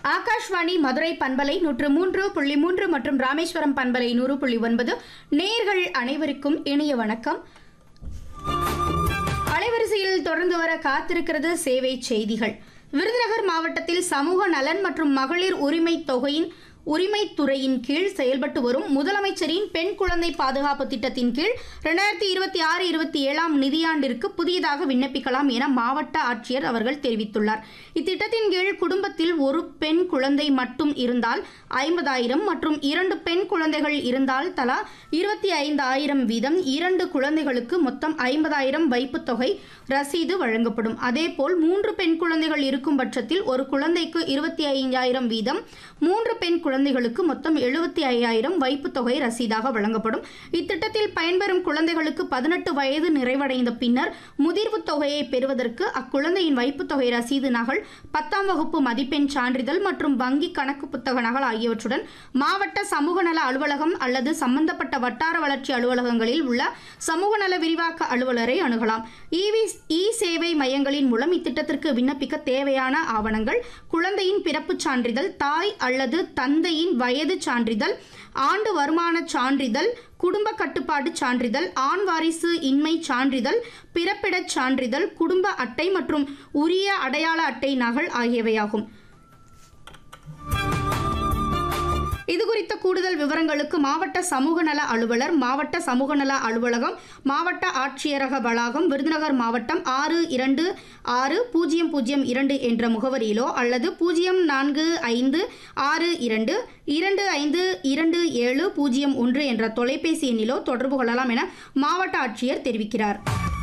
ஆகாஷ்வாணி மதுரை பண்பலை நூற்று மூன்று புள்ளி மூன்று மற்றும் ராமேஸ்வரம் பண்பலை நூறு புள்ளி ஒன்பது நேர்கள் அனைவருக்கும் இனிய வணக்கம் அலைவரிசையில் தொடர்ந்து வர காத்திருக்கிறது சேவை செய்திகள் விருதுநகர் மாவட்டத்தில் சமூக நலன் மற்றும் மகளிர் உரிமை தொகையின் உரிமைத்துறையின் கீழ் செயல்பட்டு வரும் முதலமைச்சரின் பெண் குழந்தை பாதுகாப்பு திட்டத்தின் கீழ் இரண்டாயிரத்தி இருபத்தி ஆறு இருபத்தி ஏழாம் நிதியாண்டிற்கு புதியதாக விண்ணப்பிக்கலாம் என மாவட்ட ஆட்சியர் அவர்கள் தெரிவித்துள்ளார் இத்திட்டத்தின் கீழ் குடும்பத்தில் ஒரு பெண் குழந்தை மட்டும் இருந்தால் ஐம்பதாயிரம் மற்றும் இரண்டு பெண் குழந்தைகள் இருந்தால் தலா இருபத்தி ஐந்தாயிரம் வீதம் இரண்டு குழந்தைகளுக்கு மொத்தம் ஐம்பதாயிரம் வைப்புத் தொகை ரசீது வழங்கப்படும் அதேபோல் மூன்று பெண் குழந்தைகள் இருக்கும் பட்சத்தில் ஒரு குழந்தைக்கு இருபத்தி ஐந்தாயிரம் வீதம் மூன்று பெண் குழந்தைகளுக்கு மொத்தம் எழுபத்தி ஐயாயிரம் வைப்புத் தொகை ரசீதாக வழங்கப்படும் இத்திட்டத்தில் பயன்பெறும் குழந்தைகளுக்கு பதினெட்டு வயது நிறைவடைந்த பின்னர் முதிர்வு தொகையை பெறுவதற்கு அக்குழந்தையின் வைப்புத் தொகை ரசீது நகல் பத்தாம் வகுப்பு மதிப்பெண் சான்றிதழ் மற்றும் வங்கி கணக்கு புத்தக நகல் ஆகியவற்றுடன் மாவட்ட சமூக நல அலுவலகம் அல்லது சம்பந்தப்பட்ட வட்டார வளர்ச்சி அலுவலகங்களில் உள்ள சமூக நல விரிவாக்க அலுவலரை அணுகலாம் இவி இ சேவை மையங்களின் மூலம் இத்திட்டத்திற்கு விண்ணப்பிக்க தேவையான ஆவணங்கள் குழந்தையின் பிறப்புச் சான்றிதழ் தாய் அல்லது தந்தையின் வயது சான்றிதழ் ஆண்டு வருமான சான்றிதழ் குடும்ப கட்டுப்பாடு சான்றிதழ் ஆண் வாரிசு இன்மை சான்றிதழ் பிறப்பிடச் சான்றிதழ் குடும்ப அட்டை மற்றும் உரிய அடையாள அட்டை நகல் ஆகியவையாகும் இது குறித்த கூடுதல் விவரங்களுக்கு மாவட்ட சமூக நல அலுவலர் மாவட்ட சமூக நல அலுவலகம் மாவட்ட ஆட்சியரக வளாகம் விருதுநகர் மாவட்டம் ஆறு இரண்டு ஆறு பூஜ்ஜியம் பூஜ்ஜியம் இரண்டு என்ற முகவரியிலோ அல்லது பூஜ்ஜியம் நான்கு ஐந்து ஆறு இரண்டு இரண்டு ஐந்து இரண்டு ஏழு பூஜ்ஜியம் ஒன்று என்ற தொலைபேசி எண்ணிலோ தொடர்பு கொள்ளலாம் என மாவட்ட ஆட்சியர் தெரிவிக்கிறார்